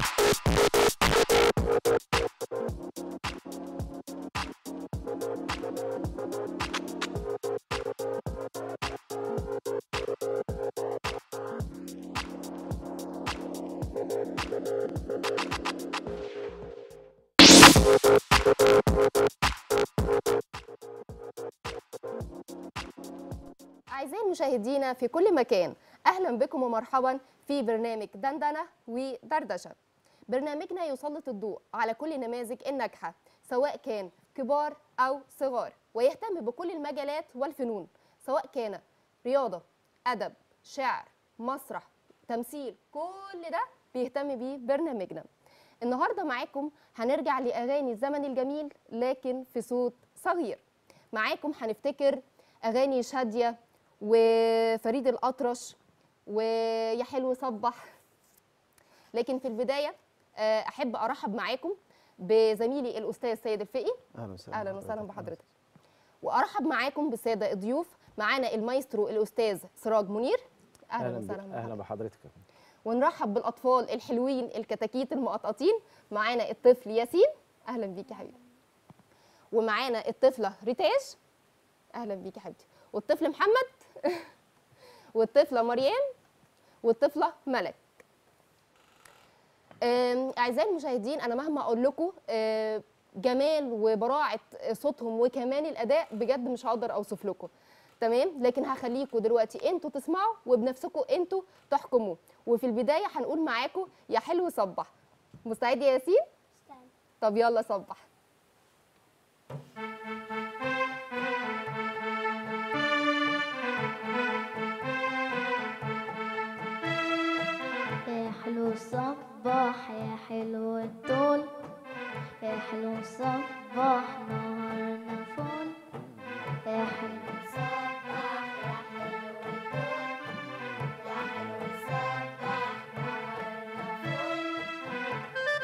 أعزائي المشاهدين في كل مكان أهلا بكم ومرحبا في برنامج دندنة ودردشة برنامجنا يسلط الضوء على كل النماذج الناجحة سواء كان كبار أو صغار ويهتم بكل المجالات والفنون سواء كان رياضة أدب شعر مسرح تمثيل كل ده بيهتم بيه برنامجنا النهارده معاكم هنرجع لأغاني الزمن الجميل لكن في صوت صغير معاكم هنفتكر أغاني شادية وفريد الأطرش ويا حلو صبح لكن في البداية آه، أحب أرحب معاكم بزميلي الأستاذ سيد الفقي اهلا وسهلا أهلا وسهلا بحضرتك وأرحب معاكم بالسادة الضيوف معانا المايسترو الأستاذ سراج منير أهلا, اهلا وسهلا ب- بحضرتك. اهلا بحضرتك ونرحب بالاطفال الحلوين الكتاكيت المقطقطين معانا الطفل ياسين اهلا بيك يا حبيبي ومعانا الطفله ريتاج اهلا بيك يا حبيبتي والطفل محمد والطفله مريم والطفله ملك آم، اعزائي المشاهدين انا مهما اقول لكم آه، جمال وبراعه صوتهم وكمان الاداء بجد مش هقدر اوصف لكم تمام لكن هخليكم دلوقتي انتوا تسمعوا وبنفسكم انتوا تحكموا وفي البدايه هنقول معاكم يا حلو صبح مستعد يا ياسين طب يلا صبح يا حلو صباح يا حلو الطول يا حلو صباح نهارنا فول يا حلو صباح يا حلو الطول يا حلو صباح نهارنا فول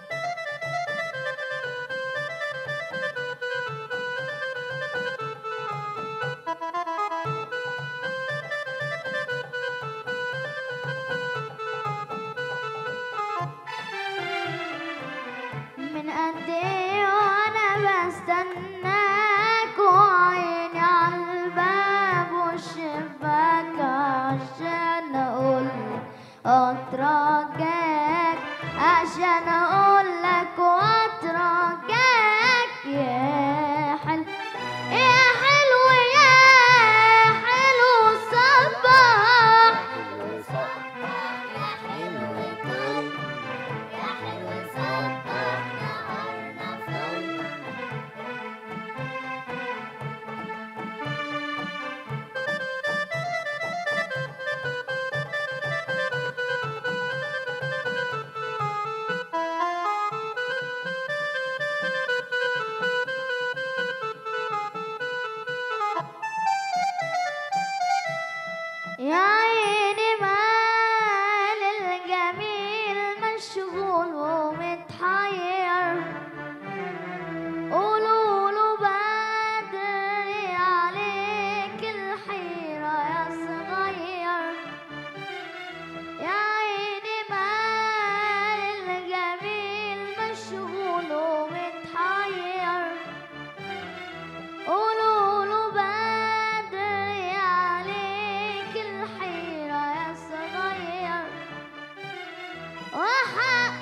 من قد ايه وانا بستناك وعيني عالباب والشباك عشان اقول اترجاك عشان اقول لك واترجاك يا حلو يا حلو يا حلو صباح يا حلو الطول يا حلو صباح نهارنا فل يا عيني مال الجميل مشغول ومتحير قولوا له بدري عليك الحيرة يا صغير يا عيني مال الجميل مشغول ومتحير قولوا له بدري عليك الحيرة يا صغير وحق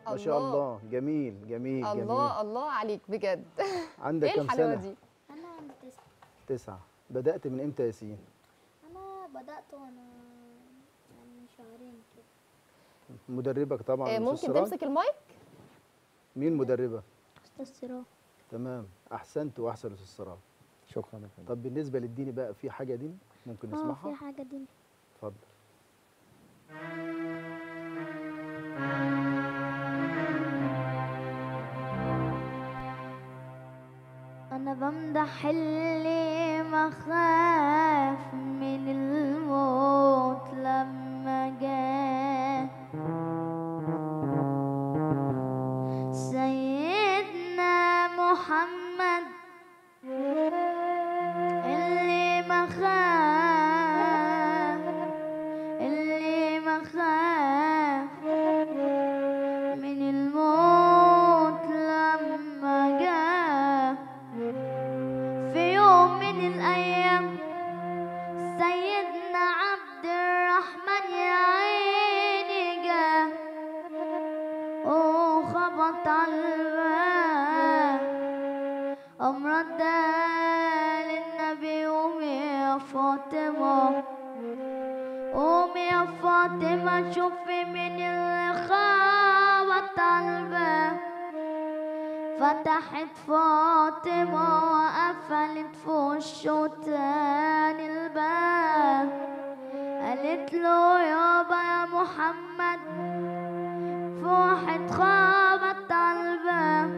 ما شاء الله جميل جميل جميل الله الله عليك بجد عندك ايه كام الحلاوه سنه دي انا عندي تسعة تسعة بدأت من امتى يا ياسين انا بدأت وانا يعني من شهرين كده مدربك طبعا آه، أستاذ ممكن سراج؟ تمسك المايك مين مدربك استاذ سراج تمام احسنت واحسن استاذ سراج شكرا يا فندم طب بالنسبه للديني بقى في حاجه ديني ممكن اه في نسمعها حاجة دي اتفضل أنا بمدح اللي ما خاف من الموت لما جاء سيدنا محمد اللي ما خاف اللي ما خاف من الموت لما جاء في يوم من الأيام سيدنا عبد الرحمن يا عيني جاه وخبط على الباب أمرد للنبي قومي يا فاطمة قومي يا فاطمة شوفي مين اللي خبط على الباب فتحت فاطمة وقفلت في وشه تاني الباب قالت له يابا يا محمد في واحد خبط على الباب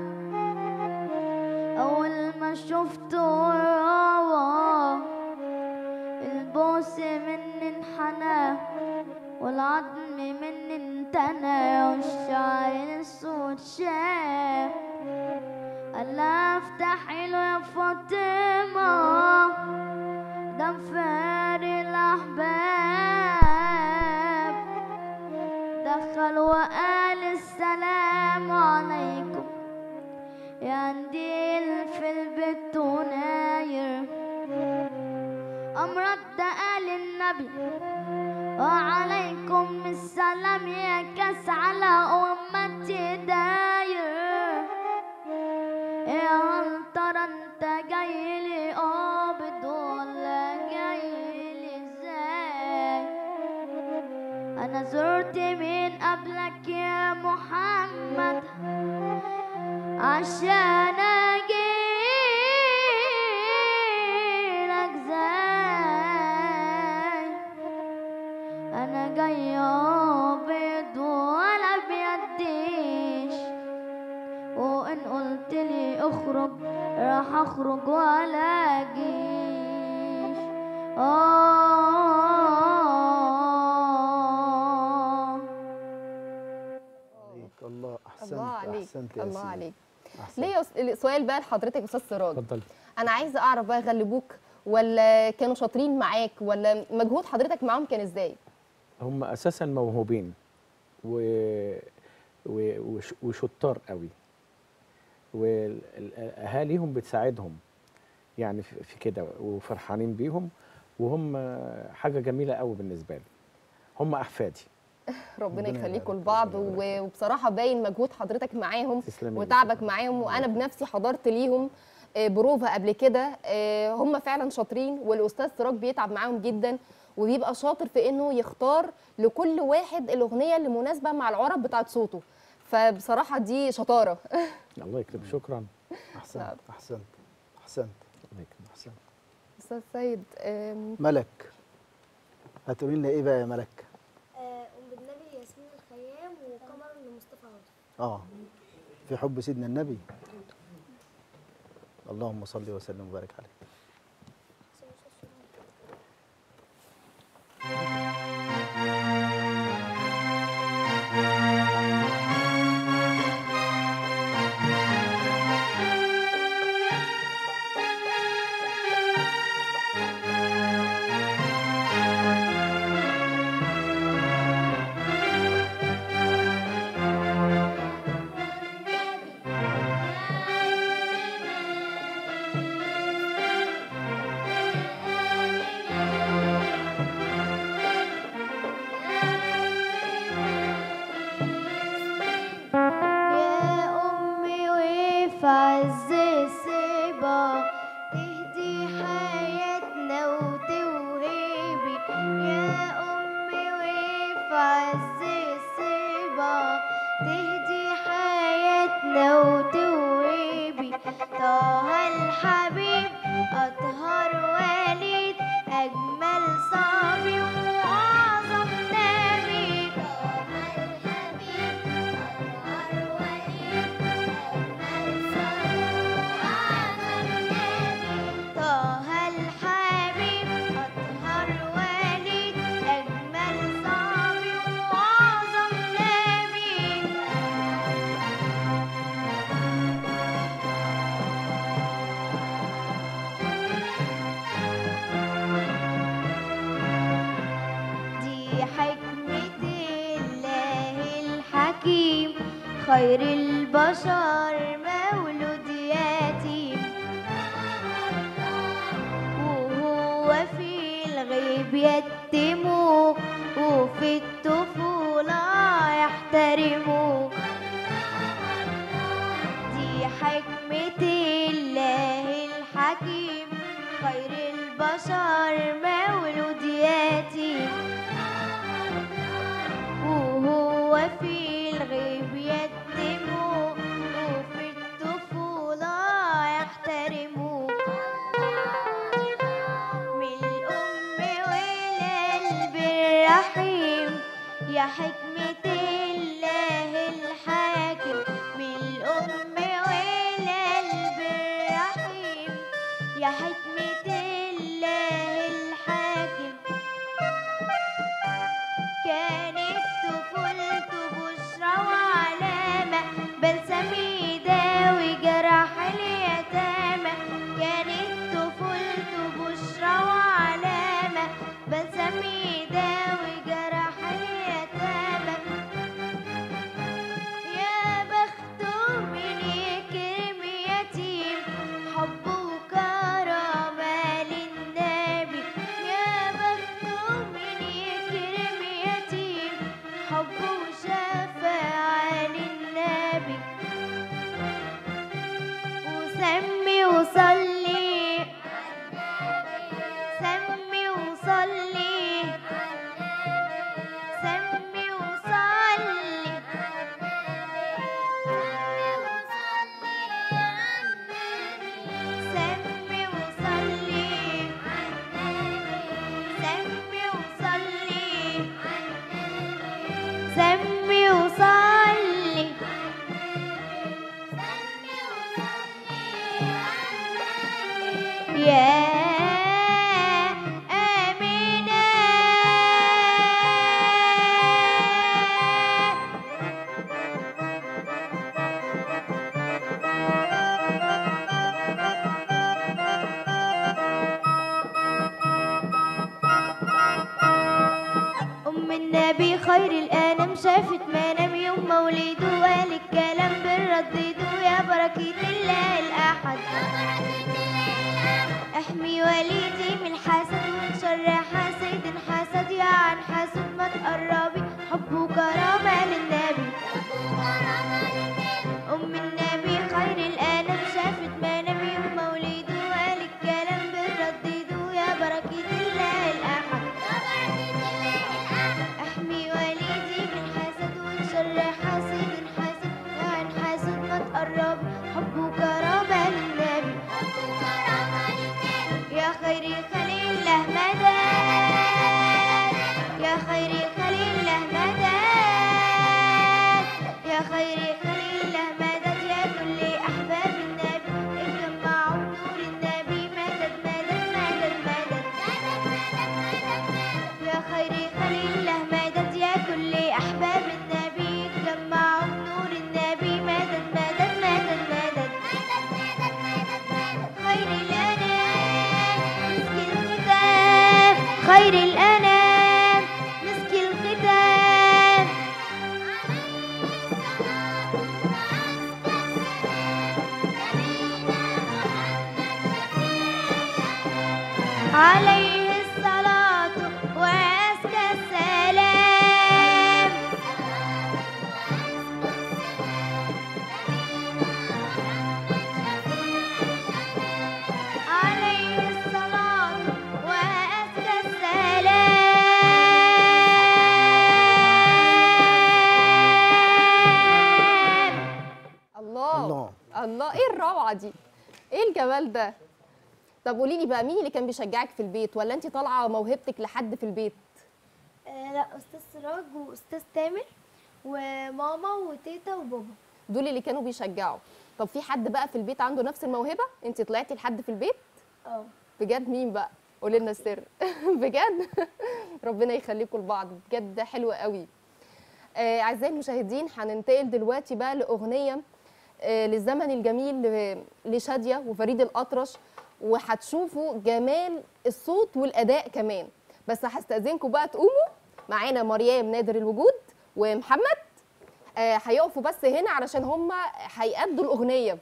أول ما شفته روى البوس من انحنى والعظم من انتنى والشعر السود شاف قال لها افتحي له يا فاطمة ده مفارق الأحباب دخل وقال السلام عليكم يا نديل في البيت وناير أمرد قال النبي وعليكم السلام يا كاس على أمتي داير يا هل ترى انت جاي لي قابض ولا جاي لي ازاي انا زرت مين قبلك يا محمد عشان اجيلك زي انا جاي بيض ولا بيديش وان قلت لي اخرج راح اخرج ولا اجيش آه عليك الله احسنت الله عليك احسنت يا الله ياسين. عليك أحسنت. ليه يا أس- سؤال بقى لحضرتك يا استاذ سراج اتفضل انا عايزه اعرف بقى غلبوك ولا كانوا شاطرين معاك ولا مجهود حضرتك معاهم كان ازاي هم اساسا موهوبين و... و... وش... وشطار قوي واهاليهم بتساعدهم يعني في في كده وفرحانين بيهم وهم حاجه جميله قوي بالنسبه لي هم احفادي ربنا ربنا يخليكم يبارك لبعض ربنا يبارك و- وبصراحه باين مجهود حضرتك معاهم تسلمي لي وتعبك شكراً. معاهم وانا بنفسي حضرت ليهم آه، بروفا قبل كده آه، هم فعلا شاطرين والاستاذ سراج بيتعب معاهم جدا وبيبقى شاطر في انه يختار لكل واحد الاغنيه اللي مناسبه مع العرب بتاعت صوته فبصراحه دي شطاره الله يكرم شكرا احسنت احسنت احسنت الله يكرم احسنت استاذ سيد آم، ملك هتقولي لنا ايه بقى يا ملك ام بالنبي ياسمين الخيام وقمر لمصطفى عاطف اه في حب سيدنا النبي اللهم صل وسلم وبارك عليه يا خير البشر مولود يتيم وهو في الغيب يتمه وفي الطفولة يحترمه دي حكمة الله الحكيم خير البشر مولود يتيم وهو في الغيب يتمه وفي الطفولة يحترمه من الأم والقلب الرحيم يا حكمة الله الحاكم من الأم والقلب الرحيم يا حكمة الله الحاكم كانت طفولته بشرى وعلامة بلسم يداوي جرح اليتامى كانت طفولته بشرى وعلامة بلسم يداوي جرح اليتامى يا بخته من يكرم يتيم حب وكرامة للنبي يا بخته من يكرم يتيم حب وشفاعة للنبي وسمي وصلي سمي وصلي سمي وصلي سمي وصلي سمي وصلي سمي وصلي يا آمنة أم النبي خير الأنام شافت منام يوم مولده وقال الكلام بنردده يا بركة الله الأحد احمي وليدي من الحسد ومن شر حاسد حسد يا عن حسد ما تقربي حب وكرامة للنبي أم النبي خير الأنام شافت منام يوم مولده وقال الكلام بنردده يا بركة الله الأحد احمي وليدي من حسد ومن شر حاسد حاسد يا عن حاسد ما تقربي حب وكرامة للنبي يا خير خليل له مدد يا خير خليل له مدد يا خير خليل له مدد يا كل أحباب النبي اتجمعوا بنور النبي مدد مدد مدد مدد يا خير خليل له مدد يا كل أحباب النبي اتجمعوا بنور النبي مدد مدد مدد مدد خير الأنام مسك الختام خير الأنام مسك الختام عليه الصلاة وأزكى السلام عليه الصلاة وأزكى السلام الله الله. الله ايه الروعه دي ايه الجمال ده طب قولي لي بقى مين اللي كان بيشجعك في البيت ولا انت طالعه موهبتك لحد في البيت آه لا استاذ سراج واستاذ تامر وماما وتيتا وبابا دول اللي كانوا بيشجعوا طب في حد بقى في البيت عنده نفس الموهبه انت طلعتي لحد في البيت اه بجد مين بقى قولي لنا السر بجد ربنا يخليكم لبعض بجد حلوه قوي آه، اعزائي المشاهدين هننتقل دلوقتي بقى لاغنيه آه، للزمن الجميل ل- لشاديه وفريد الاطرش وهتشوفوا جمال الصوت والاداء كمان بس هستاذنكم بقى تقوموا معانا مريم نادر الوجود ومحمد آه، هيقفوا بس هنا علشان هم هيأدوا الاغنيه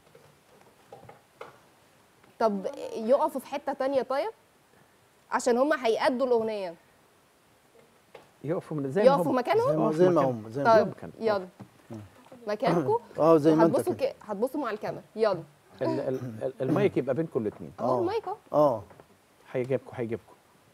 طب يقفوا في حته تانية طيب عشان هم هيأدوا الاغنيه يقفوا من زي ما يقفوا هم. مكانهم؟ زي ما آه، زي ما مكان. هم زي ما طيب هم مكان. يلا مكانكم اه زي ما انت هتبصوا كده ك... هتبصوا مع الكاميرا يلا ال- ال- ال- المايك يبقى بينكم الاثنين اهو آه. المايك اهو اه هيجيبكم هيجيبكم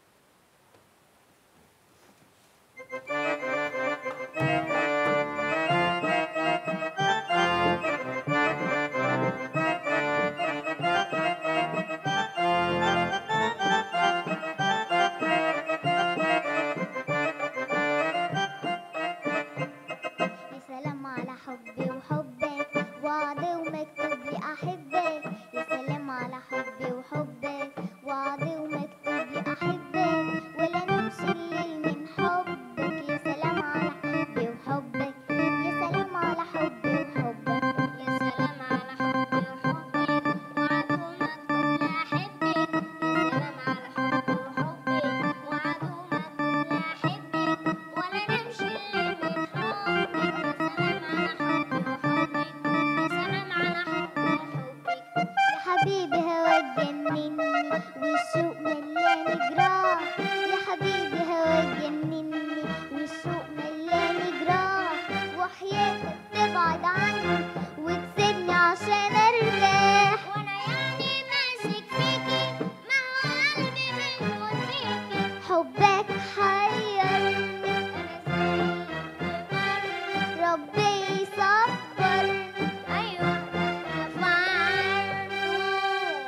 يا سلام على حبي وحبك وعد ومكتوب لي احبك يا سلام على حبي وحبك وعد ومكتوب لي احبك ولا نمشي الليل من حبك يا سلام على حبي وحبك يا سلام على حبي وحبك يا سلام على حبي وحبك وعد ومكتوب لي احبك يا سلام على حبي وحبك وعد ومكتوب لي احبك ولا نمشي الليل من حبك يا سلام على حبي وحبك يا سلام على حبي وحبك يا حبيبي هواك جنني والشوق مليان جراح يا حبيبي هواك جنني والشوق مليان جراح وحياتك تبعد عني وتسيبني عشان ارتاح وانا يعني ماسك فيكي ما هو قلبي مشغول فيكي حبك حيرني انا زي ربي يصبر ايوه انا فعلته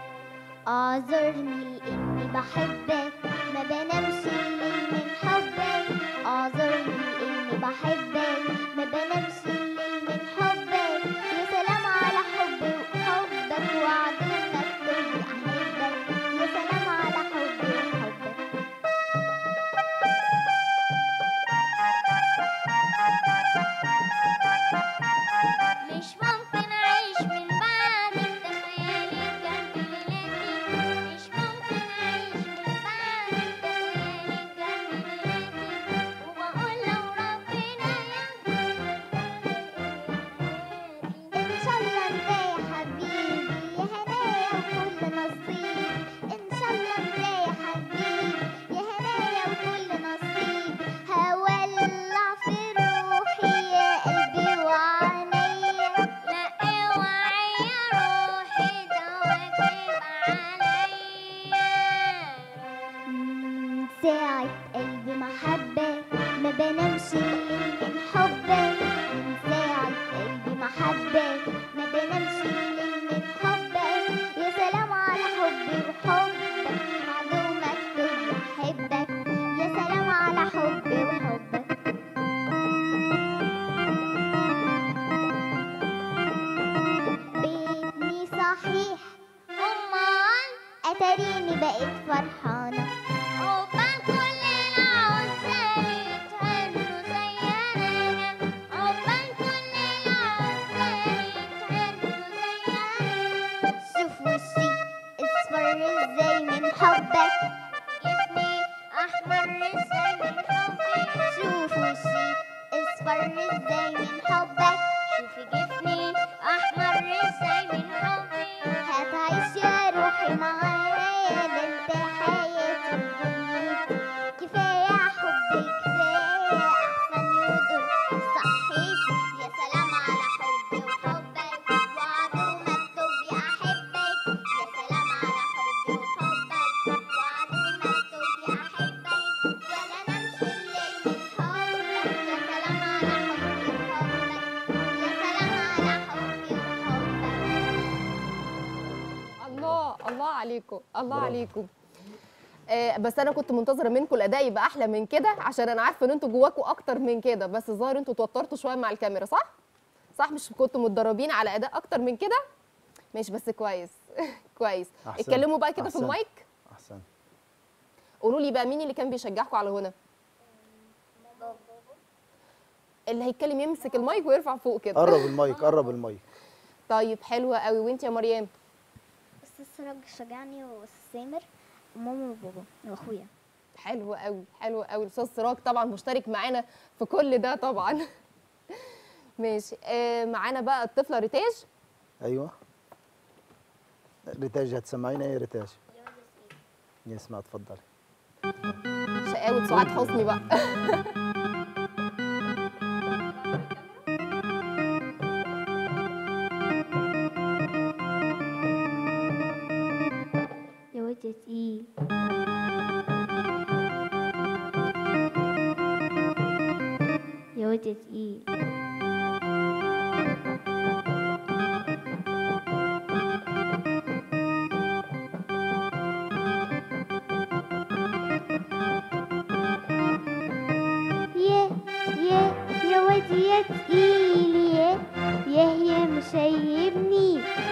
اعذرني لاني بحبك ما بنامش الليل من حبك اعذرني لاني بحبك ما بنامش الليل من حبك يا سلام على حبي وحبك وعد مكتوب لي احبك يا سلام على حبي وحبك مش ممكن اعيش من بعدك ده خيالك جنب ليلاتي مش ممكن اعيش من بعدك ده خيالك جنب ليلاتي وبقول لو ربنا ان شاء الله انت يا حبيبي يا هنايا وكل نصيب ان شاء الله انت يا حبيبي يا هنايا وكل نصيب هولع في روحي يا قلبي وعينيا لا اوعي يا روحي ده واجب عليا ساعة قلبي محبة ما بنامش الليل من حبك من ساعة قلبي محبة ما بنامش الليل من حبك يا سلام على حبي وحبك عدو مكتوب يحبك يا سلام على حبي وحبك بيتني صحيح أمال أتاريني بقيت فرحانة عقبال كل العزال يتهنوا زي أنا عقبال كل العزال يتهنوا زي أنا شوف وشي اصفر ازاي من حبك جسمي أحمر ازاي من حبك شوف وشي اصفر ازاي من حبك شوفي جسمي أحمر ازاي من حبك هتعيش يا روحي معايا ده انت حياتي ودنيتي كفاية حبي كفاية أحسن يدور صحيتي يا سلام على حبي وحبك وعد ومكتوب لي أحبك يا سلام على حبي وحبك وعد ومكتوب لي أحبك ولا نمشي الليل من حبك يا سلام على حبي وحبك يا سلام على حبي وحبك الله الله عليكم الله برافو. عليكم آه بس انا كنت منتظره منكم الاداء يبقى احلى من كده عشان انا عارفه ان انتوا جواكم اكتر من كده بس الظاهر انتوا توترتوا شويه مع الكاميرا صح صح مش كنتوا متدربين على اداء اكتر من كده ماشي بس كويس كويس أحسنت. اتكلموا بقى كده في أحسنت. المايك احسن قولوا لي بقى مين اللي كان بيشجعكم على هنا اللي هيتكلم يمسك المايك ويرفع فوق كده قرب المايك قرب المايك طيب حلوه قوي وانت يا مريم استاذ سراج شجعني واستاذ سامر وماما وبابا واخويا حلو قوي حلو قوي الاستاذ سراج طبعا مشترك معانا في كل ده طبعا ماشي آه معانا بقى الطفله ريتاج ايوه ريتاج هتسمعينا ايه يا ريتاج نسمع اتفضلي شقاوة سعاد حسني بقى يا واد يا تقيل يا واد يا تقيل يا يا يا واد يا تقيل يا يا يا مشيبني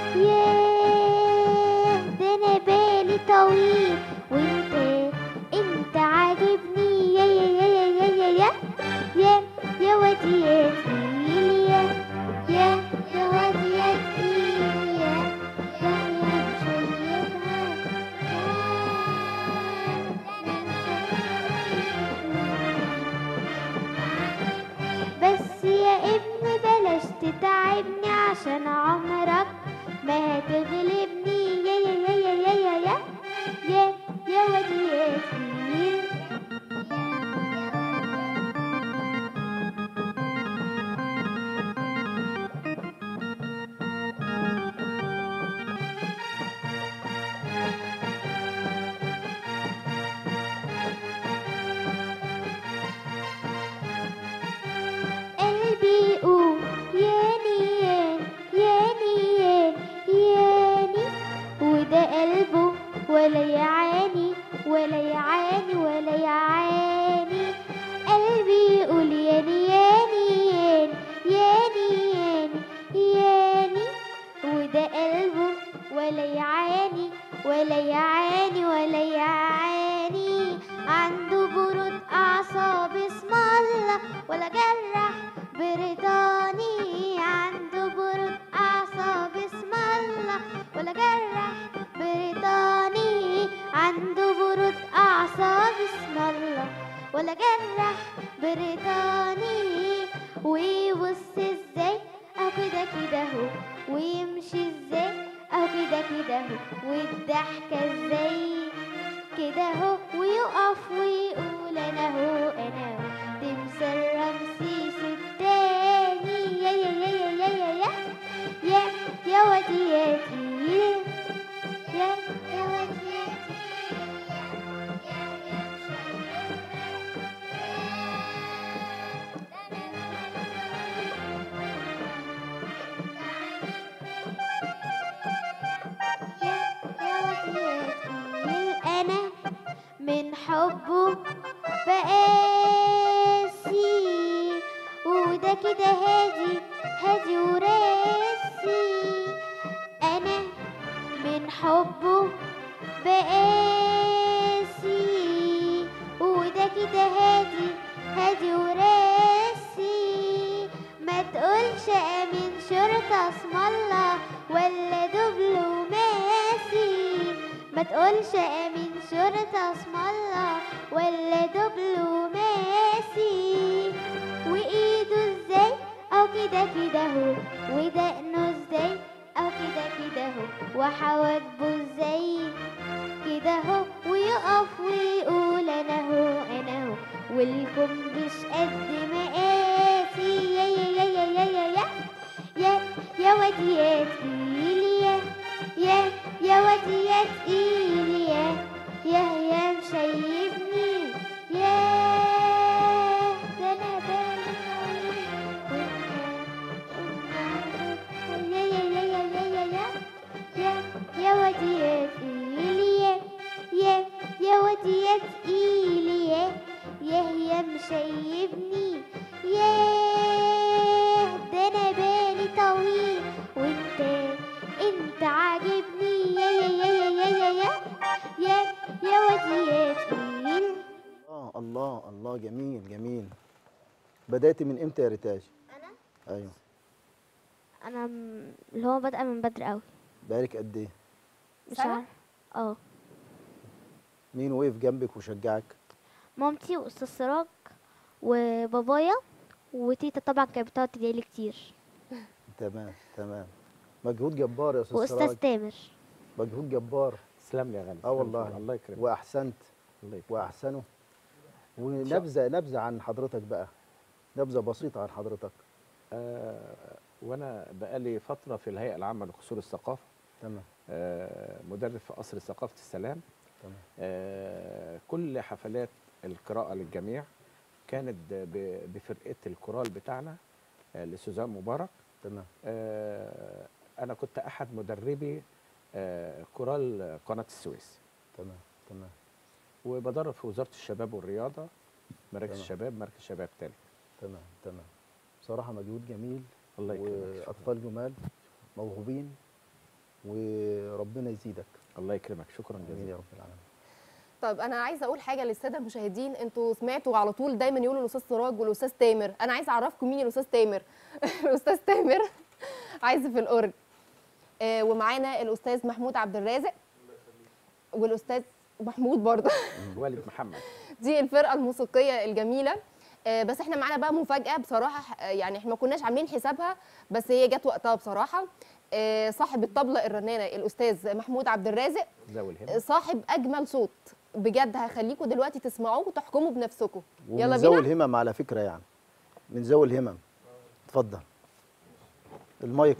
ياه ده انا بالي طويل وانت انت عاجبني يا يا يا يا يا يا يا يا يا واد يا تقيل يا يا يا واد يا تقيل يا يا يا مشيبها بس يا ابني بلاش تتعبني عشان عمرك ما هتغلبني يا يا يا يا يا يا يا يا يا واد يا تقيل قلبي يقول ياني يان ياني يان ياني وده قلبه ولا يعاني ولا يعاني ولا يعاني قلبي يقول ياني ياني يان ياني ياني ياني وده قلبه ولا يعاني ولا يعاني ولا يعاني عنده برود أعصاب اسم الله ولا جرح بريطاني عنده برود أعصاب اسم الله ولا جرح بريطاني عنده برود أعصاب اسم الله ولا جرح بريطاني ويبص ازاي او كده كده اهو ويمشي ازاي او كده كده اهو والضحكة ازاي كده اهو ويقف ويقول انا هو انا هو تمثال رمسيس التاني يا يا يا يا يا يا يا يا يا ودي يا تقيل يا يا ودي يا انا من حبه بقاسي وده كده هادي هادي وراسي انا من حبه بقاسي وده كده هادي هادي وراسي ما تقولش امين شرطة اسم الله ولا دبلوماسي ما تقولش امين شرطة اسم الله ولا دبلوماسي وايده ازاي او كده كده هو ودقنه ازاي او كده كده هو وحواجبه ازاي كده هو ويقف ويقول انا هو انا هو والكمبش قد مقاسي يا يا يا يا يا يا يا يا يا واد يا تقيل يا يا يا واد يا تقيل يا يا يا مشيبني يا ده انا بالي طويل وانت يا يا يا يا يا يا يا يا يا واد يا تقيل يا يا يا واد يا تقيل يا يا يا مشيبني ياه ده انا بالي طويل وانت انت عاجبني يا يا يا يا يا يا يا يا يا واد يا تقيل اه الله الله جميل جميل بدأت من امتى يا ريتاج انا ايوه انا م- اللي هو بادئه من بدري قوي بقالك قد ايه مش سنة؟ عارفه اه مين وقف جنبك وشجعك مامتي واستاذ سراج وبابايا وتيتا طبعا كانت بتقعد تدعيلي كتير تمام تمام مجهود جبار يا استاذ واستاذ سراج تامر مجهود جبار تسلم لي يا غالي اه والله الله يكرمك واحسنت الله يكرمك واحسنوا ونبذه نبذه عن حضرتك بقى نبذه بسيطه عن حضرتك آه وانا بقالي فتره في الهيئه العامه لقصور الثقافه تمام آه مدرب في قصر ثقافه السلام تمام آه كل حفلات القراءه للجميع كانت ب- بفرقه الكورال بتاعنا آه لسوزان مبارك تمام آه انا كنت احد مدربي آه كورال قناه السويس تمام تمام وبدرب في وزاره الشباب والرياضه مراكز تمام. الشباب مركز شباب تاني تمام تمام بصراحه مجهود جميل الله يكرمك واطفال جمال موهوبين وربنا يزيدك الله يكرمك شكرا امين يا جزيلا رب العالمين طب انا عايزه اقول حاجه للساده المشاهدين انتوا سمعتوا على طول دايما يقولوا الاستاذ سراج والاستاذ تامر انا عايزه اعرفكم مين الاستاذ تامر الاستاذ تامر عايزه الاورج آه ومعانا الاستاذ محمود عبد الرازق والاستاذ محمود برضه والد محمد دي الفرقه الموسيقيه الجميله آه، بس احنا معانا بقى مفاجاه بصراحه آه، يعني احنا ما كناش عاملين حسابها بس هي جت وقتها بصراحه آه، صاحب الطبله الرنانه الاستاذ محمود عبد الرازق ذوي آه، الهمم صاحب اجمل صوت بجد هخليكم دلوقتي تسمعوه وتحكموا بنفسكم يلا ومن ذوي بينا الهمم على فكره يعني من ذوي الهمم اتفضل المايك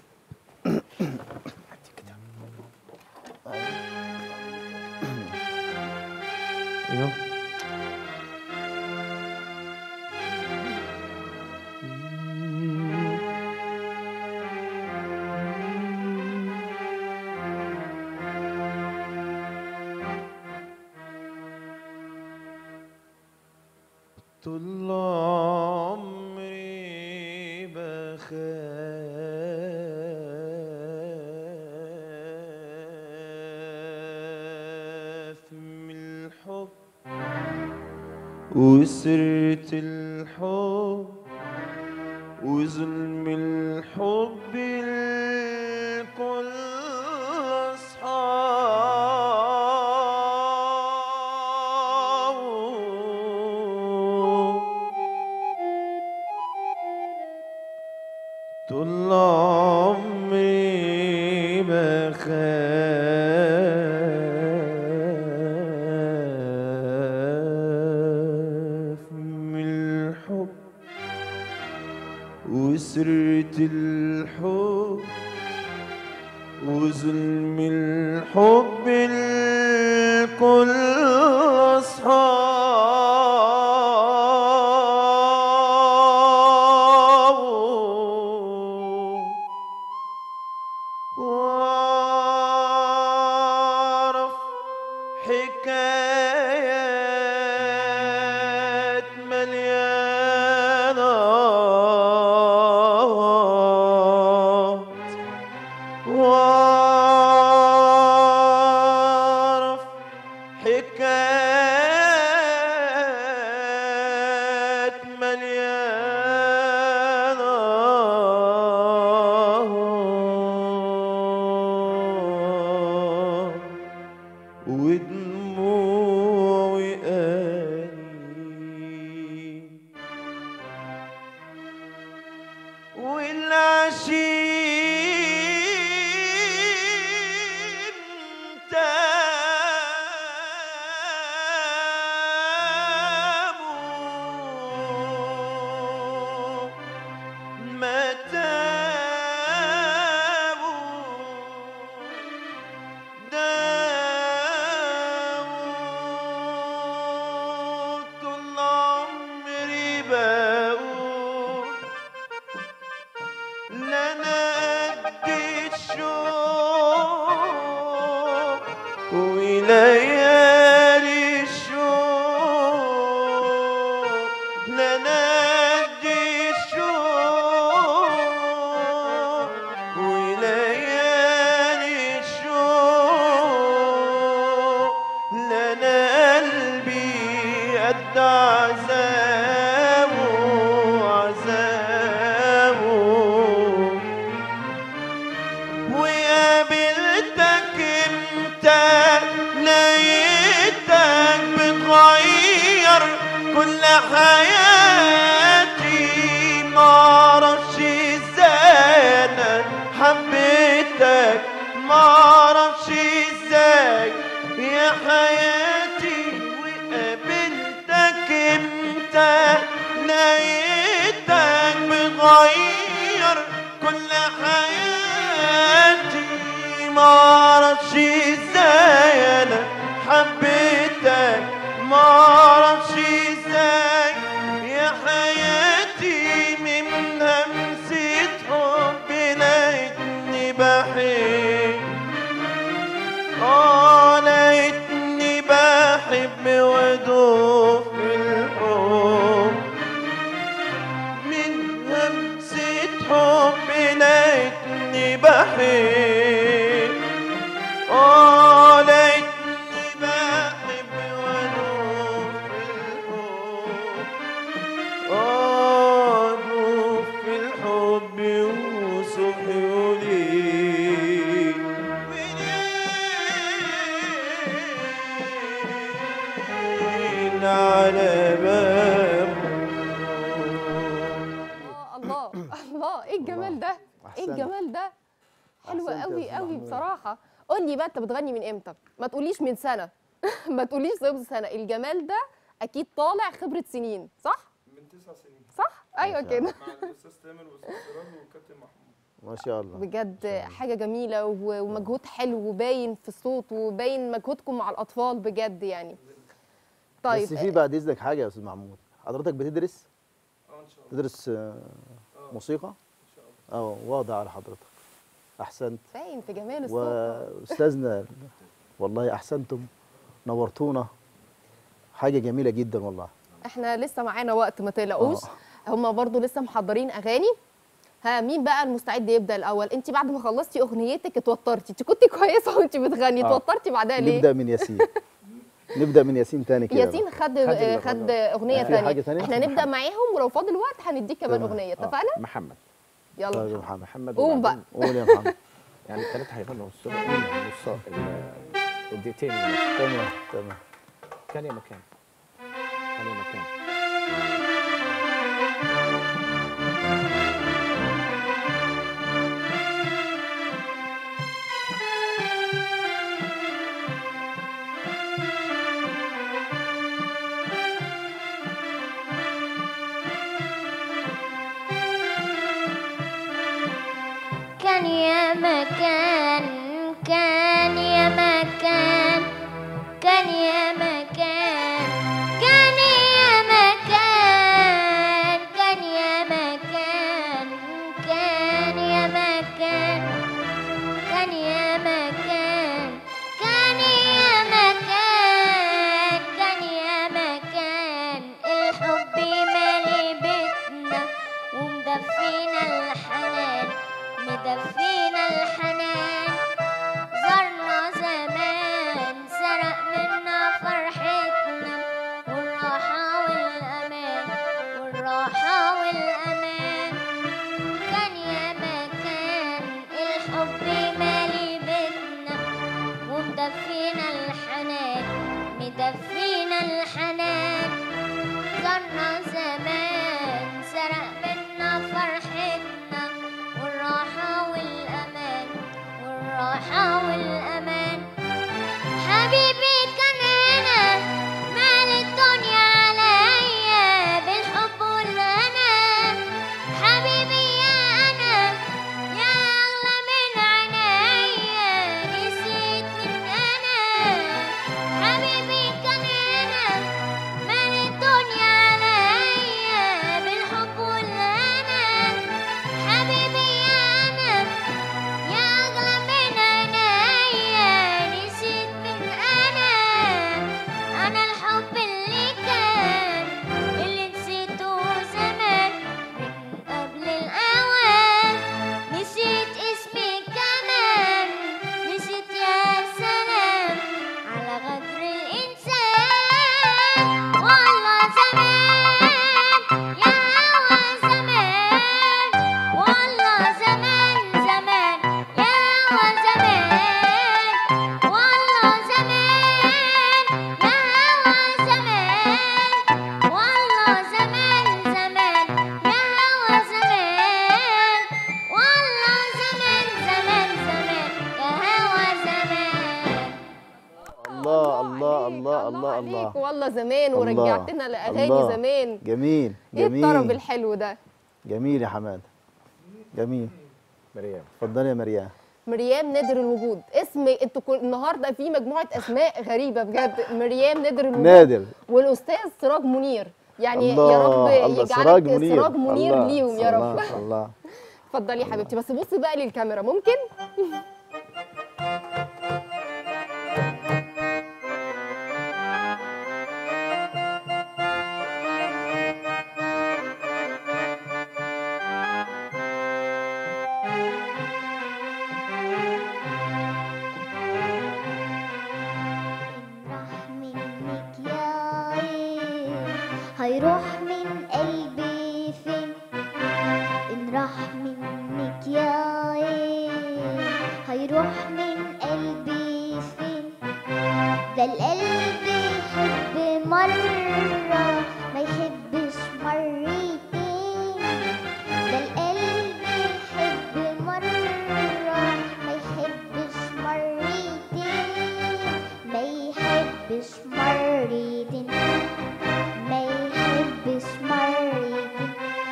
طول عمري بخاف من الحب وسرة الحب وظلم الحب الكل أصحابه طول عمري بخاف من الحب وسرة الحب وظلم الحب الكل أصحابه واعرف حكايات مليانة واعرف حكايات مليانة ودموعي أنين والعشيق تابوا ما تابوا داود طول عمري بقول لا انا قد الشوق وليالي الشوق لا انا قد الشوق وليالي الشوق لا انا قلبي قد عذابه عذابه وقابلتك انت لقيتك بتغير كل حياتي معرفش ازاي يا حياتي من همسة حب لقيتني بحب اه لقيتني بحب وادوب في الحب من همسة حب لقيتني بحب اه لقيتني بحب وادوب في الحب اه ادوب في الحب وصبح وليل وليل على بابه الله الله الله ايه الجمال ده ايه أحسنت. الجمال ده حلو أحسنت يا قوي أستاذ قوي محمود. بصراحه قول لي بقى انت بتغني من امتى ما تقوليش من سنه ما تقوليش صفر سنه الجمال ده اكيد طالع خبره سنين صح من تسع سنين صح ايوه ما شاء كده مع الاستاذ تامر والاستاذ سراج والكابتن محمود ما شاء الله بجد حاجه جميله و- ومجهود حلو وباين في الصوت وباين مجهودكم مع الاطفال بجد يعني طيب بس في بعد اذنك حاجه يا استاذ محمود حضرتك بتدرس اه ان شاء الله تدرس آه، اه موسيقى ان شاء الله اه واضح على حضرتك احسنت باين في جمال الصوت واستاذنا والله احسنتم نورتونا حاجه جميله جدا والله احنا لسه معانا وقت ما تقلقوش هما برضو لسه محضرين اغاني ها مين بقى المستعد يبدا الاول انت بعد ما خلصتي اغنيتك اتوترتي انت كنت كويسه وانت بتغني آه. اتوترتي بعدها ليه نبدا من ياسين نبدا من ياسين تاني كده ياسين خد اللي خد خد. اغنيه في حاجة تانية تانية؟ احنا نبدا معاهم ولو فاضل وقت هنديك كمان تمام. اغنيه آه، اتفقنا محمد يلا طيب يا محمد. محمد محمد قوم وبعدين- قول يا محمد يعني الثلاثه هيغنوا نص نص ال- الدقيقتين ونص. تمام تمام كان يا مكان كان يا مكان كان يا مكان كان يا مكان كان يا مكان كان يا مكان كان يا مكان كان يا مكان كان يا مكان كان يا مكان كان يا مكان الحب مالي بيتنا ومدفينا الحنان مدفينا الحنان زرنا زمان سرق منا فرحتنا والراحة والأمان والراحة والأمان كان يا مكان الحب مالي بيتنا ومدفينا الحنان مدفينا الحنان زرنا زمان سرق منا فرحتنا والراحة والأمان والراحة والأمان حبيبي كان هنا مال الدنيا عليا بالحب والهنا حبيبي يا أنا يا أغلى من عينيا نسيت من أنا حبيبي كان هنا مال الدنيا عليا بالحب والهنا حبيبي يا أنا يا أغلى من عينيا نسيت من أنا أنا الحب اللي كان اللي نسيته زمان من قبل الأوان نسيت اسمي كمان نسيت يا سلام على غدر الإنسان والله زمان يا هوا زمان والله زمان زمان يا هوا زمان والله زمان يا هوا زمان والله زمان زمان يا هوا زمان والله زمان زمان زمان يا هوا زمان الله الله عليك، الله الله عليك. الله والله زمان الله، ورجعتنا لاغاني الله. زمان جميل ايه الطرب جميل الحلو ده جميل يا حماد جميل مريم اتفضلي يا مريم مريم نادر الوجود اسم انتوا كل النهارده في مجموعه اسماء غريبه بجد مريم نادر الوجود نادر والاستاذ سراج منير يعني الله يا رب الله يجعلك سراج منير سراج منير الله ليهم يا رب الله الله اتفضلي يا حبيبتي بس بصي بقى للكاميرا ممكن راح منك يا عين هيروح من قلبي فين إن راح منك يا عين هيروح من قلبي فين ده القلب يحب مرة ما يحبش مرتين ده القلب يحب مرة ما يحبش مرتين ما يحبش مرتين ما يحبش مرتين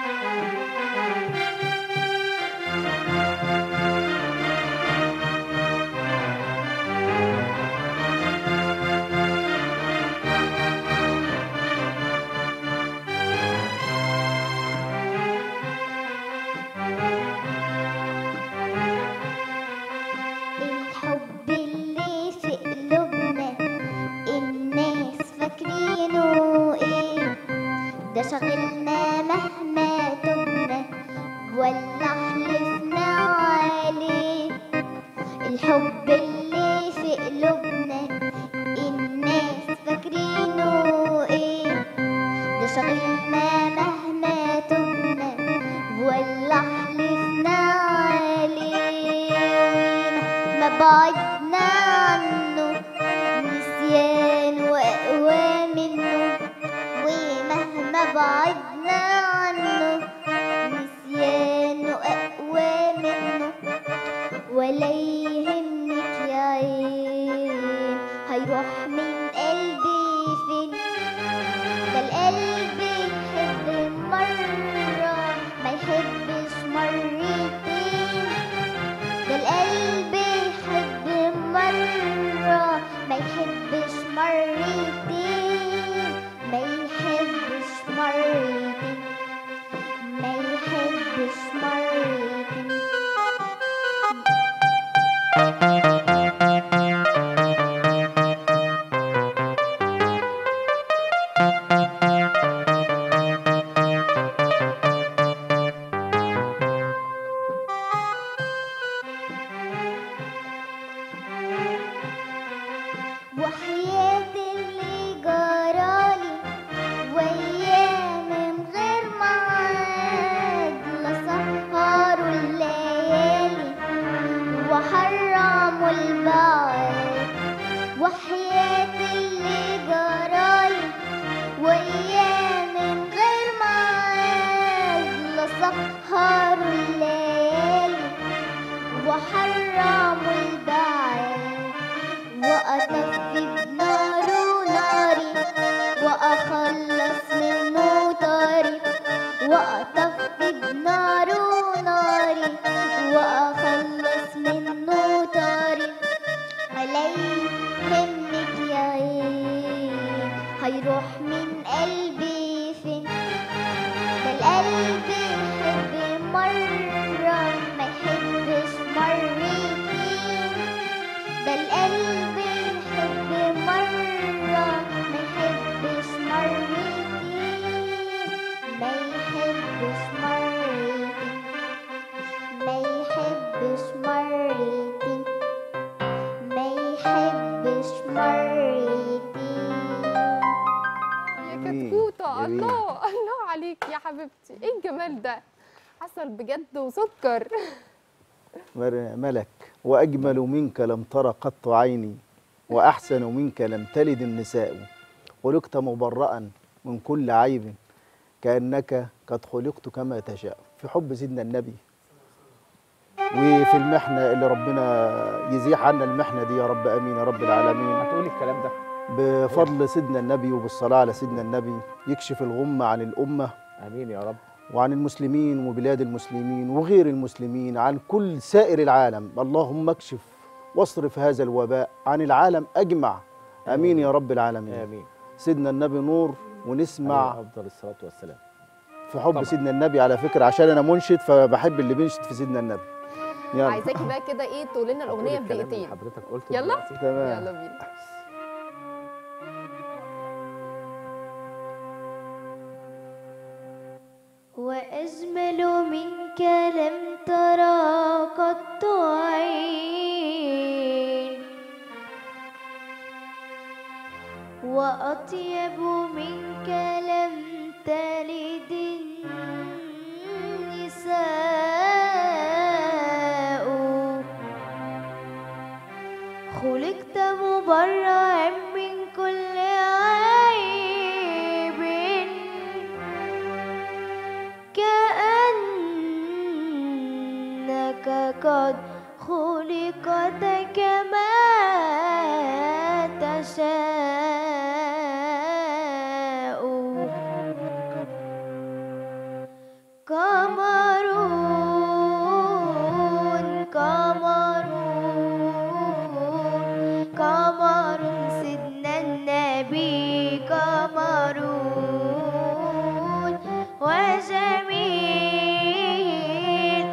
الحب اللي في قلوبنا الناس فاكرينه ايه ده شغلنا مهما تبنا ولا حلفنا عليه الحب اللي في قلوبنا الناس فاكرينه ايه ده شغلنا مهما تبنا ولا حلفنا عليه ما بعدنا عنه نسيان وأقوى منه ومهما بعدنا عنه نسيان وأقوى منه ولا يهمك يا عين هيروح من قلبي فين ده القلب يحب مرة ما يحبش مرتين ده القلب يحب مرة ما يحبش مرتين ما يحبش مرتين ما يحبش مرتين وحياة اللي جرالي وياه من غير ميعاد لا سهروا الليالي وحرموا البعاد وحياة اللي جرالي وياه من غير ميعاد لا سهروا الليالي وحرموا البعاد وأطفي بناره ناري وأخلص منه طاري وأطفي بناره ناري وأخلص منه طاري علي همك يا عين هيروح من قلبي فين ده القلب يحب مرة ما يحبش مرتين ده القلب يحب مرة ما يحبش مرتين ما يحبش مرتين ما يحبش مرتين ما يحبش مرتين يا جميل، كتكوته جميل. الله الله عليك يا حبيبتي ايه الجمال ده عسل بجد وسكر مر- ملك وأجمل منك لم تر قط عيني وأحسن منك لم تلد النساء خلقت مبرأ من كل عيب كأنك قد خلقت كما تشاء في حب سيدنا النبي وفي المحنة اللي ربنا يزيح عنا المحنة دي يا رب أمين يا رب العالمين هتقولي الكلام ده بفضل سيدنا النبي وبالصلاة على سيدنا النبي يكشف الغمة عن الأمة امين يا رب وعن المسلمين وبلاد المسلمين وغير المسلمين عن كل سائر العالم اللهم اكشف واصرف هذا الوباء عن العالم أجمع أمين يا رب العالمين امين سيدنا النبي نور ونسمع عليه افضل الصلاه والسلام في حب طبعا. سيدنا النبي على فكرة عشان أنا منشد فبحب اللي بينشد في سيدنا النبي يلا عايزاكي بقى كده ايه تقول لنا الاغنيه هقول الكلام اللي بدقيقتين حضرتك قلته يلا. دلوقتي. تمام يلا بينا وأجمل منك لم ترى قط عين وأطيب منك لم تلد النساء خلقت مبرعا من كل عيب كأنك قد خلقت كما تشاء قمرون قمرون قمر سيدنا النبي قمرون وجميل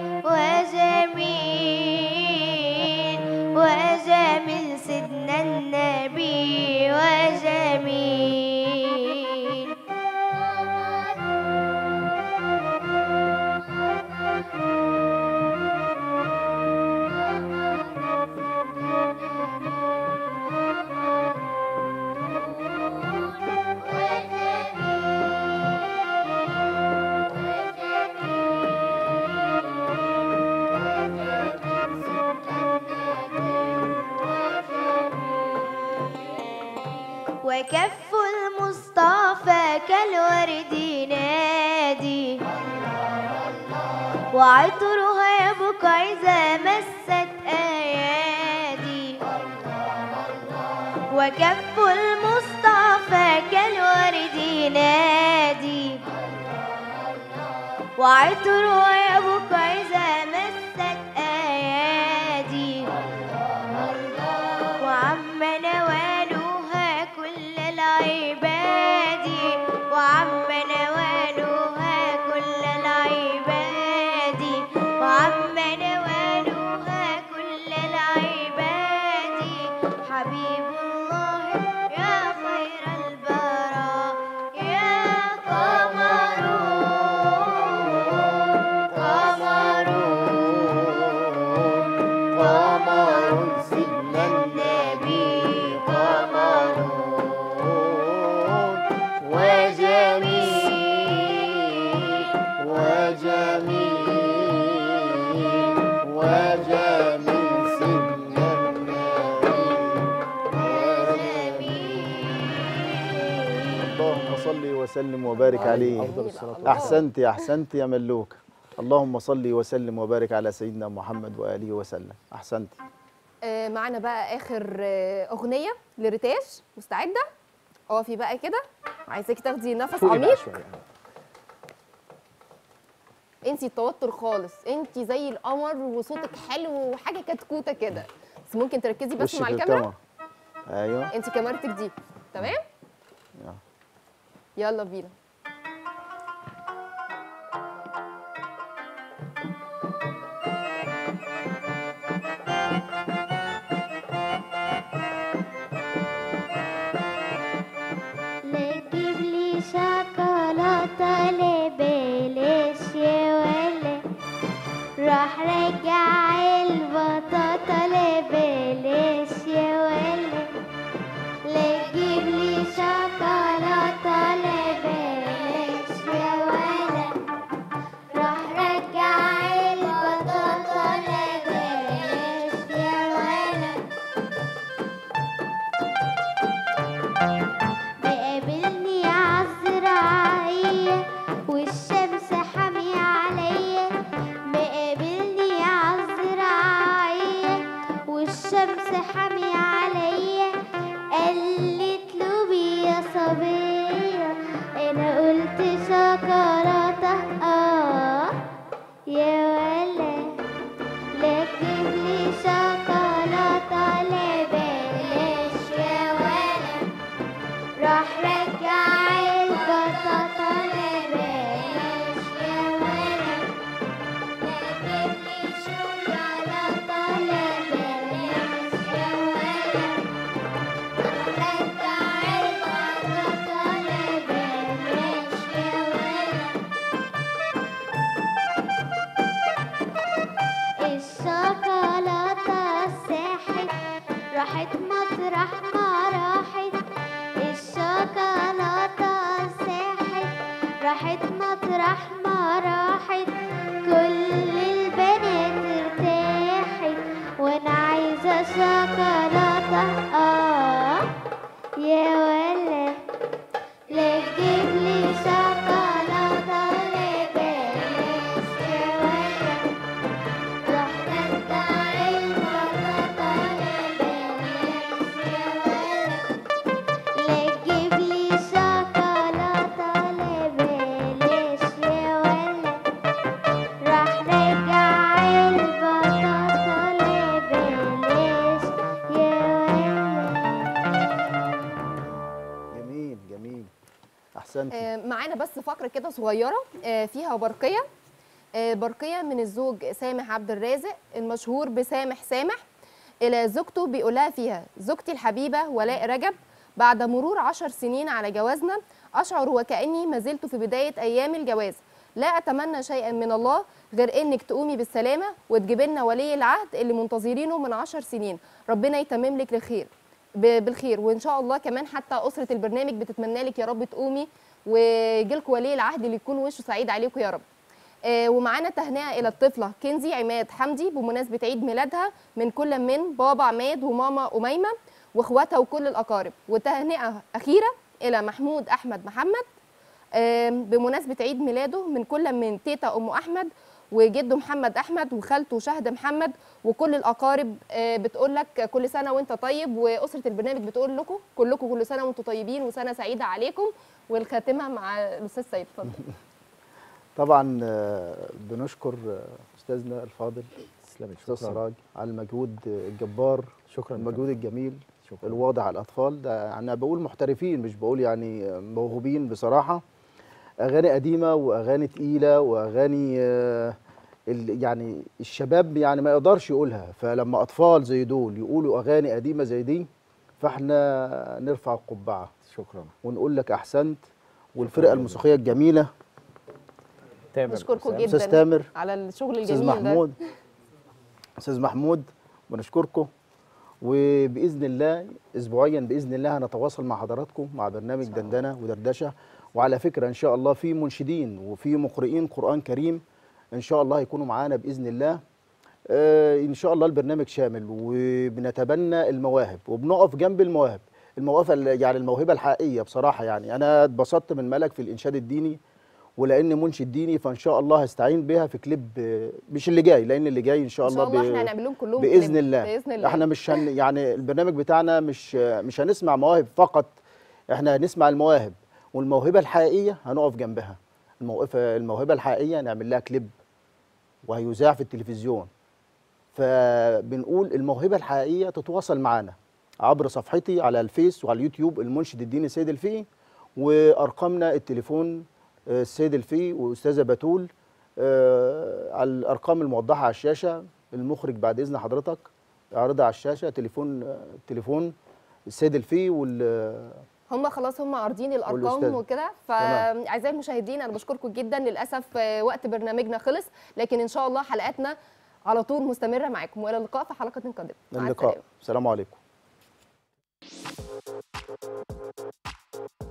وجميل وجميل سيدنا النبي وجميل وكف المصطفى كالورد نادي وعطرها يبقى إذا مست أيادي وكف المصطفى كالورد نادي وعطرها يبقى إذا مست أيادي وعم نوالها كل العباد وعم نوالها كل العباد وعم نوالها كل العباد حبيب الله يا خير البراء يا قمرون قمرون قمر سيدنا النبي قمرون وجميل وجميل وجميل سيدنا اللهم صل وسلم وبارك عليه افضل الصلاه والسلام احسنت احسنت يا ملوك اللهم صل وسلم وبارك على سيدنا محمد واله وسلم احسنت آه، معانا بقى اخر آه، اغنيه لريتاش مستعده اقفي بقى كده عايزاكي تاخدي نفس فوقي بقى عميق شويه انتي التوتر خالص انتي زي القمر وصوتك حلو وحاجه كتكوته كده بس ممكن تركزي بس وشك مع الكاميرا الكاميرا. ايوه انتي كاميرتك دي تمام يلا. يلا بينا لا تجيب لي شوكولاتة لبلاش يا ولا راح رجع البطاطا لبلاش يا ولا لا تجيب لي شوكولاتة لبلاش يا ولا راح رجع البطاطا لبلاش يا ولا مقابلني عالزراعية والشمس حامية عليا مقابلني عالزراعية الزحمة راحت كل البنات ارتاحت وانا عايزة شوكولاتة اه يا ولا لا تجيب لي شوكولاتة لا بلاش يا ولا روح ندع البطاطا لا بلاش يا ولا لا تجيب لي شوكولاتة لا بلاش يا ولا راح رجع البطاطا لا بلاش يا ولا جميل جميل احسنتي آه، معانا بس فقره كده صغيره آه، فيها برقيه آه، برقيه من الزوج سامح عبد الرازق المشهور بسامح سامح الى زوجته بيقولها فيها زوجتي الحبيبه ولاء رجب بعد مرور عشر سنين على جوازنا اشعر وكاني ما زلت في بدايه ايام الجواز لا اتمنى شيئا من الله غير انك تقومي بالسلامه وتجيب لنا ولي العهد اللي منتظرينه من عشر سنين ربنا يتمم لك الخير ب- بالخير وان شاء الله كمان حتى اسره البرنامج بتتمنى لك يا رب تقومي ويجيلكوا ولي العهد اللي يكون وشه سعيد عليكم يا رب آه، ومعانا تهنئه الى الطفله كنزي عماد حمدي بمناسبه عيد ميلادها من كل من بابا عماد وماما اميمه واخواتها وكل الاقارب وتهنئه اخيره الى محمود احمد محمد آم، بمناسبه عيد ميلاده من كل من تيتا ام احمد وجده محمد احمد وخالته شهد محمد وكل الاقارب آه، بتقول لك كل سنه وانت طيب واسره البرنامج بتقول لكم كلكم كل سنه وانتم طيبين وسنه سعيده عليكم والخاتمه مع الاستاذ سيد اتفضل طبعا آه، بنشكر آه، استاذنا الفاضل تسلمي استاذ شكرا سراج على المجهود آه، الجبار شكرا المجهود الجميل شكرا الواضح على الاطفال ده انا بقول محترفين مش بقول يعني موهوبين بصراحه اغاني قديمه واغاني تقيله واغاني آه، ال- يعني الشباب يعني ما يقدرش يقولها فلما اطفال زي دول يقولوا اغاني قديمه زي دي فاحنا نرفع القبعه شكرا ونقول لك احسنت والفرقه الموسيقيه الجميله تامر نشكركم أسامة. جدا استاذ تامر على الشغل استاذ الجميل ده محمود استاذ محمود بنشكركم وباذن الله اسبوعيا باذن الله هنتواصل مع حضراتكم مع برنامج دندنه ودردشه وعلى فكره ان شاء الله في منشدين وفي مقرئين قران كريم ان شاء الله هيكونوا معانا باذن الله آه، ان شاء الله البرنامج شامل وبنتبنى المواهب وبنقف جنب المواهب المواهب ال- يعني الموهبه الحقيقيه بصراحه يعني انا اتبسطت من ملك في الانشاد الديني ولاني منشد ديني فان شاء الله هستعين بها في كليب آه، مش اللي جاي لان اللي جاي ان شاء ان الله, شاء الله ب- احنا هنعمل لهم كلهم باذن كليب. الله باذن الله احنا مش هن يعني البرنامج بتاعنا مش مش هنسمع مواهب فقط احنا هنسمع المواهب والموهبه الحقيقيه هنقف جنبها الموهبه الموهبه الحقيقيه نعمل لها كليب وهيذاع في التلفزيون فبنقول الموهبه الحقيقيه تتواصل معنا عبر صفحتي على الفيس وعلى اليوتيوب المنشد الديني سيد الفقي وارقامنا التليفون آه، السيد الفقي واستاذه بتول آه، على الارقام الموضحه على الشاشه المخرج بعد اذن حضرتك اعرضها على الشاشه تليفون آه، تليفون السيد الفقي وال هم خلاص هم عارضين الارقام والأستاذ. وكده تمام. فاعزائي المشاهدين انا بشكركم جدا للاسف آه، وقت برنامجنا خلص لكن ان شاء الله حلقاتنا على طول مستمره معاكم والى اللقاء في حلقه قادمه مع اللقاء السلامه السلام عليكم